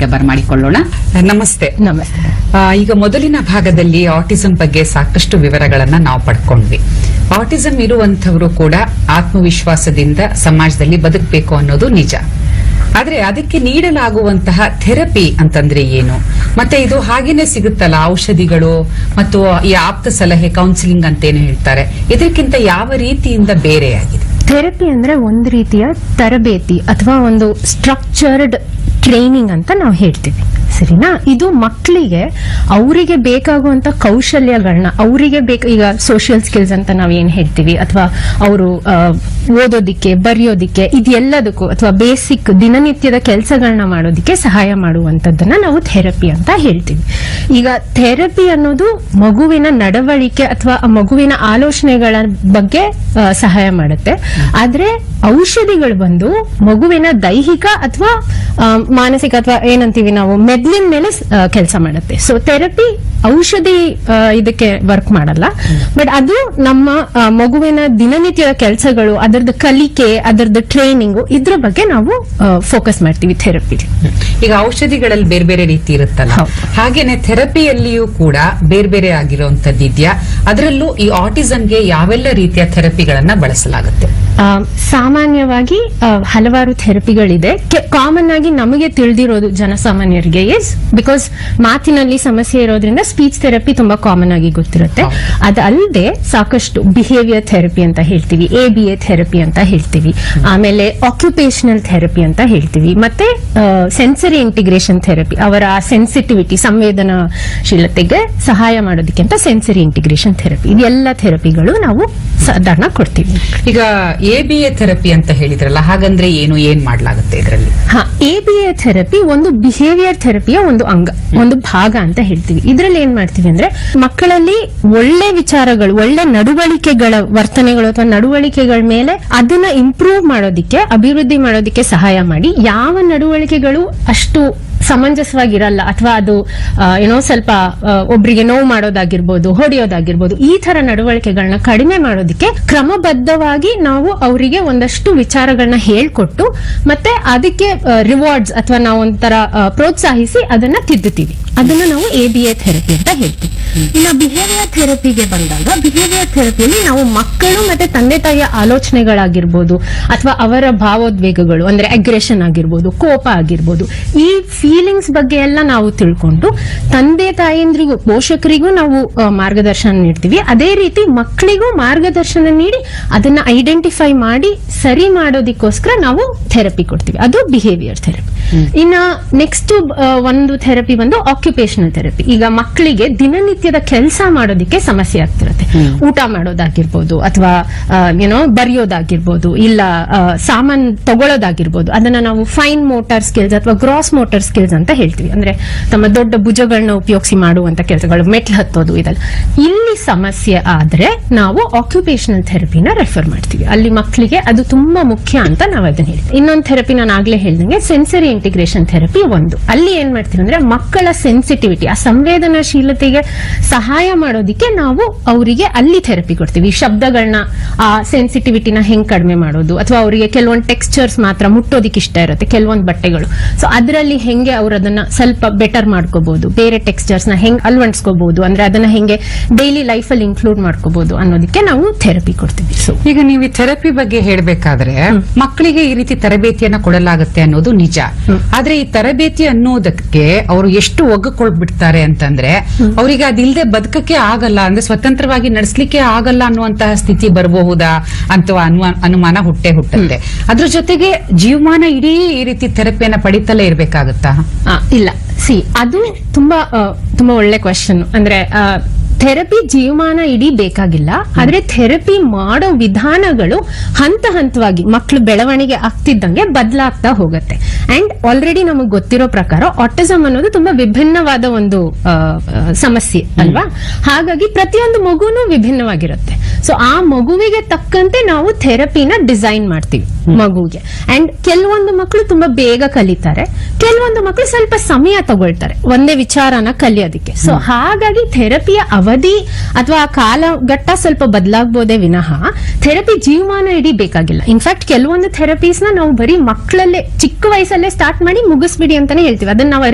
ಪರಿಚಯ ಬರಮಾಡಿಕೊಳ್ಳೋಣ ನಮಸ್ತೆ ನಮಸ್ತೆ ಆ, ಈಗ ಮೊದಲಿನ ಭಾಗದಲ್ಲಿ ಆಟಿಸಂ ಬಗ್ಗೆ ಸಾಕಷ್ಟು ವಿವರಗಳನ್ನ ನಾವು ಪಡ್ಕೊಂಡ್ವಿ ಆಟಿಸಂ ಇರುವಂತವರು ಕೂಡ ಆತ್ಮವಿಶ್ವಾಸದಿಂದ ಸಮಾಜದಲ್ಲಿ ಬದುಕಬೇಕು ಅನ್ನೋದು ನಿಜ ಆದ್ರೆ ಅದಕ್ಕೆ ನೀಡಲಾಗುವಂತಹ ಥೆರಪಿ ಅಂತಂದ್ರೆ ಏನು ಮತ್ತೆ ಇದು ಹಾಗೇನೆ ಸಿಗುತ್ತಲ್ಲ ಔಷಧಿಗಳು ಮತ್ತು ಈ ಆಪ್ತ ಸಲಹೆ ಕೌನ್ಸಿಲಿಂಗ್ ಅಂತೇನು ಹೇಳ್ತಾರೆ ಇದಕ್ಕಿಂತ ಯಾವ ರೀತಿಯಿಂದ ಬೇರೆಯಾಗಿದೆ ಥೆರಪಿ ಅಂದ್ರೆ ಒಂದು ರೀತಿಯ ತರಬೇತಿ ಅಥವಾ ಒಂದು ಸ್ಟ್ರಕ್ಚರ್ಡ್ ಟ್ರೈನಿಂಗ್ ಅಂತ ನಾವು ಹೇಳ್ತೀವಿ ಸರಿನಾ ಇದು ಮಕ್ಕಳಿಗೆ ಅವರಿಗೆ ಬೇಕಾಗುವಂತ ಕೌಶಲ್ಯಗಳನ್ನ ಅವರಿಗೆ ಬೇಕ ಈಗ ಸೋಷಿಯಲ್ ಸ್ಕಿಲ್ಸ್ ಅಂತ ನಾವ್ ಏನ್ ಹೇಳ್ತೀವಿ ಅಥವಾ ಅವರು ಓದೋದಿಕ್ಕೆ ಬರೆಯೋದಿಕ್ಕೆ ಇದೆಲ್ಲದಕ್ಕೂ ಅಥವಾ ಬೇಸಿಕ್ ದಿನನಿತ್ಯದ ಕೆಲಸಗಳನ್ನ ಮಾಡೋದಿಕ್ಕೆ ಸಹಾಯ ಮಾಡುವಂತದ್ದನ್ನ ನಾವು ಥೆರಪಿ ಅಂತ ಹೇಳ್ತೀವಿ ಈಗ ಥೆರಪಿ ಅನ್ನೋದು ಮಗುವಿನ ನಡವಳಿಕೆ ಅಥವಾ ಆ ಮಗುವಿನ ಆಲೋಚನೆಗಳ ಬಗ್ಗೆ ಆ, ಸಹಾಯ ಮಾಡುತ್ತೆ ಆದ್ರೆ ಔಷಧಿಗಳು ಬಂದು ಮಗುವಿನ ದೈಹಿಕ ಅಥವಾ ಆ, ಮಾನಸಿಕ ಅಥವಾ ಏನಂತೀವಿ ನಾವು ಮೆದ್ಲಿನ ಮೇಲೆ ಕೆಲಸ ಮಾಡುತ್ತೆ ಸೊ ಥೆರಪಿ ಔಷಧಿ ಆ, ಇದಕ್ಕೆ ವರ್ಕ್ ಮಾಡಲ್ಲ ಬಟ್ ಅದು ನಮ್ಮ ಆ, ಮಗುವಿನ ದಿನನಿತ್ಯದ ಕೆಲಸಗಳು ಅದರದ್ದು ಕಲಿಕೆ ಅದರದ್ದು ಟ್ರೈನಿಂಗು ಇದ್ರ ಬಗ್ಗೆ ನಾವು ಫೋಕಸ್ ಮಾಡ್ತೀವಿ ಥೆರಪಿ ಈಗ ಔಷಧಿಗಳಲ್ಲಿ ಬೇರೆ ಬೇರೆ ರೀತಿ ಇರುತ್ತಲ್ಲ ಹೌದು. ಹಾಗೇನೆ ಥೆರಪಿಯಲ್ಲಿಯೂ ಕೂಡ ಬೇರೆ ಬೇರೆ ಆಗಿರುವಂತದ್ದು ಇದೆಯಾ ಅದರಲ್ಲೂ ಈ ಆಟಿಸಂಗೆ ಯಾವೆಲ್ಲ ರೀತಿಯ ಥೆರಪಿಗಳನ್ನ ಬಳಸಲಾಗುತ್ತೆ ಆ, ಸಾಮಾನ್ಯವಾಗಿ ಆ, ಹಲವಾರು ಥೆರಪಿಗಳಿದೆ ಕಾಮನ್ ಆಗಿ ನಮಗೆ ತಿಳಿದಿರೋದು ಜನಸಾಮಾನ್ಯರಿಗೆ ಇಸ್ ಬಿಕಾಸ್ ಮಾತಿನಲ್ಲಿ ಸಮಸ್ಯೆ ಇರೋದ್ರಿಂದ ಸ್ಪೀಚ್ ಥೆರಪಿ ತುಂಬಾ ಕಾಮನ್ ಆಗಿ ಗೊತ್ತಿರುತ್ತೆ ಹೌದು. ಅದಲ್ಲದೆ ಸಾಕಷ್ಟು ಬಿಹೇವಿಯರ್ ಥೆರಪಿ ಅಂತ ಹೇಳ್ತೀವಿ ಎ ಬಿ ಎ ಥೆರಪಿ ಅಂತ ಹೇಳ್ತೀವಿ ಆಮೇಲೆ ಆಕ್ಯುಪೇಷನಲ್ ಥೆರಪಿ ಅಂತ ಹೇಳ್ತೀವಿ ಮತ್ತೆ ಸೆನ್ಸರಿ ಇಂಟಿಗ್ರೇಷನ್ ಥೆರಪಿ ಅವರ ಸೆನ್ಸಿಟಿವಿಟಿ ಸಂವೇದನಾಶೀಲತೆಗೆ ಸಹಾಯ ಮಾಡೋದಕ್ಕೆ ಅಂತ ಸೆನ್ಸರಿ ಇಂಟಿಗ್ರೇಷನ್ ಥೆರಪಿ ಇದೆಲ್ಲ ಥೆರಪಿಗಳು ನಾವು ಸಾಧಾರಣ ಕೊಡ್ತೀವಿ ಈಗ ಎ ಬಿ ಎ ಥೆರಪಿ ಅಂತ ಹೇಳಿದ್ರಲ್ಲ ಹಾಗಂದ್ರೆ ಏನು ಏನ್ ಮಾಡ್ಲಾಗುತ್ತೆ ಇದರಲ್ಲಿ ಹಾ ಎ ಬಿ ಎ ಥೆರಪಿ ಒಂದು ಬಿಹೇವಿಯರ್ ಥೆರಪಿಯ ಒಂದು ಅಂಗ ಒಂದು ಭಾಗ ಅಂತ ಹೇಳ್ತೀವಿ ಇದ್ರಲ್ಲಿ ಏನ್ ಮಾಡ್ತೀವಿ ಅಂದ್ರೆ ಮಕ್ಕಳಲ್ಲಿ ಒಳ್ಳೆ ವಿಚಾರಗಳು ಒಳ್ಳೆ ನಡವಳಿಕೆಗಳ ವರ್ತನೆಗಳು ಅಥವಾ ನಡವಳಿಕೆಗಳ ಮೇಲೆ ಅದನ್ನ ಇಂಪ್ರೂವ್ ಮಾಡೋದಿಕ್ಕೆ ಅಭಿವೃದ್ಧಿ ಮಾಡೋದಿಕ್ಕೆ ಸಹಾಯ ಮಾಡಿ ಯಾವ ನಡವಳಿಕೆಗಳು ಅಷ್ಟು ಸಮಂಜಸವಾಗಿರಲ್ಲ ಅಥವಾ ಅದು ಆ, ಏನೋ ಸ್ವಲ್ಪ ಆ, ಒಬ್ರಿಗೆ ನೋವು ಮಾಡೋದಾಗಿರ್ಬೋದು ಹೊಡೆಯೋದಾಗಿರ್ಬೋದು ಈ ತರ ನಡವಳಿಕೆಗಳನ್ನ ಕಡಿಮೆ ಮಾಡೋದಕ್ಕೆ ಕ್ರಮಬದ್ಧವಾಗಿ ನಾವು ಅವರಿಗೆ ಒಂದಷ್ಟು ವಿಚಾರಗಳನ್ನ ಹೇಳ್ಕೊಟ್ಟು ಮತ್ತೆ ಅದಕ್ಕೆ ರಿವಾರ್ಡ್ಸ್ ಅಥವಾ ನಾವು ಒಂಥರ ಆ, ಪ್ರೋತ್ಸಾಹಿಸಿ ಅದನ್ನ ತಿದ್ದುತ್ತೀವಿ ಅದನ್ನ ನಾವು ಎ ಬಿ ಎ ಥೆರಪಿ ಅಂತ ಹೇಳ್ತೀವಿ ಇನ್ನು ಬಿಹೇವಿಯರ್ ಥೆರಪಿಗೆ ಬಂದಾಗ ಬಿಹೇವಿಯರ್ ಥೆರಪಿಯಲ್ಲಿ ನಾವು ಮಕ್ಕಳು ಮತ್ತೆ ತಂದೆ ತಾಯಿಯ ಆಲೋಚನೆಗಳಾಗಿರ್ಬೋದು ಅಥವಾ ಅವರ ಭಾವೋದ್ವೇಗಗಳು ಅಂದ್ರೆ ಅಗ್ರೆಷನ್ ಆಗಿರ್ಬೋದು ಕೋಪ ಆಗಿರ್ಬೋದು ಈ ಫೀಲಿಂಗ್ಸ್ ಬಗ್ಗೆ ಎಲ್ಲ ನಾವು ತಿಳ್ಕೊಂಡು ತಂದೆ ತಾಯಂದ್ರಿಗೂ ಪೋಷಕರಿಗೂ ನಾವು ಆ, ಮಾರ್ಗದರ್ಶನ ನೀಡ್ತೀವಿ ಅದೇ ರೀತಿ ಮಕ್ಕಳಿಗೂ ಮಾರ್ಗದರ್ಶನ ನೀಡಿ ಅದನ್ನ ಐಡೆಂಟಿಫೈ ಮಾಡಿ ಸರಿ ಮಾಡೋದಕ್ಕೋಸ್ಕರ ನಾವು ಥೆರಪಿ ಕೊಡ್ತೀವಿ ಅದು ಬಿಹೇವಿಯರ್ ಥೆರಪಿ ಇನ್ನ ನೆಕ್ಸ್ಟ್ ಒಂದು ಥೆರಪಿ ಬಂದು ಆಕ್ಯುಪೇಷನಲ್ ಥೆರಪಿ ಈಗ ಮಕ್ಕಳಿಗೆ ದಿನನಿತ್ಯದ ಕೆಲಸ ಮಾಡೋದಕ್ಕೆ ಸಮಸ್ಯೆ ಆಗ್ತಿರುತ್ತೆ ಊಟ ಮಾಡೋದಾಗಿರ್ಬೋದು ಅಥವಾ ಏನೋ ಬರೆಯೋದಾಗಿರ್ಬೋದು ಇಲ್ಲ ಆ, ಸಾಮಾನ್ ತಗೊಳ್ಳೋದಾಗಿರ್ಬೋದು ಅದನ್ನ ನಾವು ಫೈನ್ ಮೋಟಾರ್ ಸ್ಕಿಲ್ಸ್ ಅಥವಾ ಗ್ರಾಸ್ ಮೋಟಾರ್ ಸ್ಕಿಲ್ಸ್ ಅಂತ ಹೇಳ್ತೀವಿ ಅಂದ್ರೆ ತಮ್ಮ ದೊಡ್ಡ ಭುಜಗಳನ್ನ ಉಪಯೋಗಿಸಿ ಮಾಡುವಂತ ಕೆಲಸಗಳು ಮೆಟ್ಲು ಹತ್ತೋದು ಇದೆಲ್ಲ ಇಲ್ಲಿ ಸಮಸ್ಯೆ ಆದ್ರೆ ನಾವು ಆಕ್ಯುಪೇಷನಲ್ ಥೆರಪಿನ ರೆಫರ್ ಮಾಡ್ತೀವಿ ಅಲ್ಲಿ ಮಕ್ಕಳಿಗೆ ಅದು ತುಂಬಾ ಮುಖ್ಯ ಅಂತ ನಾವು ಅದನ್ನ ಹೇಳ್ತೀವಿ ಇನ್ನೊಂದು ಥೆರಪಿ ನಾನು ಆಗ್ಲೇ ಹೇಳ್ದಂಗೆ ಸೆನ್ಸರಿ ಇಂಟಿಗ್ರೇಷನ್ ಥೆರಪಿ ಒಂದು ಅಲ್ಲಿ ಏನ್ ಮಾಡ್ತೀವಿ ಅಂದ್ರೆ ಮಕ್ಕಳ ಸೆನ್ಸಿಟಿವಿಟಿ ಆ ಸಂವೇದನಾಶೀಲತೆಗೆ ಸಹಾಯ ಮಾಡೋದಿಕ್ಕೆ ನಾವು ಅವರಿಗೆ ಅಲ್ಲಿ ಥೆರಪಿ ಕೊಡ್ತೀವಿ ಈ ಶಬ್ದಗಳನ್ನ ಆ ಸೆನ್ಸಿಟಿವಿಟಿನ ಹೆಂಗ್ ಕಡಿಮೆ ಮಾಡೋದು ಅಥವಾ ಅವರಿಗೆ ಕೆಲವೊಂದು ಟೆಕ್ಸ್ಚರ್ಸ್ ಮಾತ್ರ ಮುಟ್ಟೋದಿಕ್ಕೆ ಇಷ್ಟ ಇರುತ್ತೆ ಕೆಲವೊಂದು ಬಟ್ಟೆಗಳು ಸೊ ಅದರಲ್ಲಿ ಹೆಂಗೆ ಅವ್ರು ಅದನ್ನ ಸ್ವಲ್ಪ ಬೆಟರ್ ಮಾಡ್ಕೋಬಹುದು ಬೇರೆ ಟೆಕ್ಸ್ಚರ್ಸ್ ನ ಹೆಂಗ್ ಅಳವಡಿಸ್ಕೋಬಹುದು ಅಂದ್ರೆ ಅದನ್ನ ಹೆಂಗೆ ಡೈಲಿ ಲೈಫ್ ಅಲ್ಲಿ ಇನ್ಕ್ಲೂಡ್ ಮಾಡ್ಕೋಬಹುದು ಅನ್ನೋದಕ್ಕೆ ನಾವು ಥೆರಪಿ ಕೊಡ್ತೀವಿ ಸೊ ಈಗ ನೀವು ಈ ಥೆರಪಿ ಬಗ್ಗೆ ಹೇಳ್ಬೇಕಾದ್ರೆ ಮಕ್ಕಳಿಗೆ ಈ ರೀತಿ ತರಬೇತಿಯನ್ನ ಕೊಡಲಾಗುತ್ತೆ ಅನ್ನೋದು ನಿಜ ಆದ್ರೆ ಈ ತರಬೇತಿ ಅನ್ನೋದಕ್ಕೆ ಅವರು ಎಷ್ಟು ಒಗ್ಗಿಕೊಳ್ಬಿಡ್ತಾರೆ ಅಂತಂದ್ರೆ ಅವರಿಗೆ ಅದಿಲ್ಲದೆ ಬದುಕಕ್ಕೆ ಆಗಲ್ಲ ಅಂದ್ರೆ ಸ್ವತಂತ್ರವಾಗಿ ನಡೆಸಲಿಕ್ಕೆ ಆಗಲ್ಲ ಅನ್ನುವಂತಹ ಸ್ಥಿತಿ ಬರಬಹುದಾ ಅಥವಾ ಅನುಮಾನ ಅನುಮಾನ ಹುಟ್ಟೆ ಹುಟ್ಟುತ್ತೆ ಅದ್ರ ಜೊತೆಗೆ ಜೀವಮಾನ ಇಡೀ ಈ ರೀತಿ ಥೆರಪಿಯನ್ನ ಪಡಿತಲೇ ಇರ್ಬೇಕಾಗತ್ತಾ ಆ, ಇಲ್ಲ ಸಿ ಅದು ತುಂಬಾ ಆ, ತುಂಬಾ ಒಳ್ಳೆ ಕ್ವಶನ್ ಅಂದ್ರೆ ಥೆರಪಿ ಜೀವಮಾನ ಇಡೀ ಬೇಕಾಗಿಲ್ಲ ಆದ್ರೆ ಥೆರಪಿ ಮಾಡೋ ವಿಧಾನಗಳು ಹಂತ ಹಂತವಾಗಿ ಮಕ್ಕಳು ಬೆಳವಣಿಗೆ ಆಗ್ತಿದ್ದಂಗೆ ಬದಲಾಗ್ತಾ ಹೋಗುತ್ತೆ ಅಂಡ್ ಆಲ್ರೆಡಿ ನಮಗೆ ಗೊತ್ತಿರೋ ಪ್ರಕಾರ ಆಟಿಸಮ್ ಅನ್ನೋದು ತುಂಬಾ ವಿಭಿನ್ನವಾದ ಒಂದು ಆ, ಆ, ಸಮಸ್ಯೆ ಅಲ್ವಾ ಹಾಗಾಗಿ ಪ್ರತಿಯೊಂದು ಮಗುನು ವಿಭಿನ್ನವಾಗಿರುತ್ತೆ ಸೊ ಆ ಮಗುವಿಗೆ ತಕ್ಕಂತೆ ನಾವು ಥೆರಪಿನ ಡಿಸೈನ್ ಮಾಡ್ತೀವಿ ಮಗುವಿಗೆ ಅಂಡ್ ಕೆಲವೊಂದು ಮಕ್ಕಳು ತುಂಬಾ ಬೇಗ ಕಲಿತಾರೆ ಕೆಲವೊಂದು ಮಕ್ಕಳು ಸ್ವಲ್ಪ ಸಮಯ ತಗೊಳ್ತಾರೆ ಒಂದೇ ವಿಚಾರನ ಕಲಿಯೋದಕ್ಕೆ ಸೊ ಹಾಗಾಗಿ ಥೆರಪಿಯ ಅವಧಿ ಅಥವಾ ಆ ಕಾಲಘಟ್ಟ ಸ್ವಲ್ಪ ಬದಲಾಗಬಹುದೇ ವಿನಃ ಥೆರಪಿ ಜೀವಮಾನ ಇಡೀ ಬೇಕಾಗಿಲ್ಲ ಇನ್ಫ್ಯಾಕ್ಟ್ ಕೆಲವೊಂದು ಥೆರಪೀಸ್ ನ ನಾವು ಬರೀ ಮಕ್ಕಳಲ್ಲೇ ಚಿಕ್ಕ ವಯಸ್ಸಲ್ಲೇ ಸ್ಟಾರ್ಟ್ ಮಾಡಿ ಮುಗಿಸ್ಬಿಡಿ ಅಂತಾನೆ ಹೇಳ್ತೀವಿ ಅದನ್ನ ನಾವು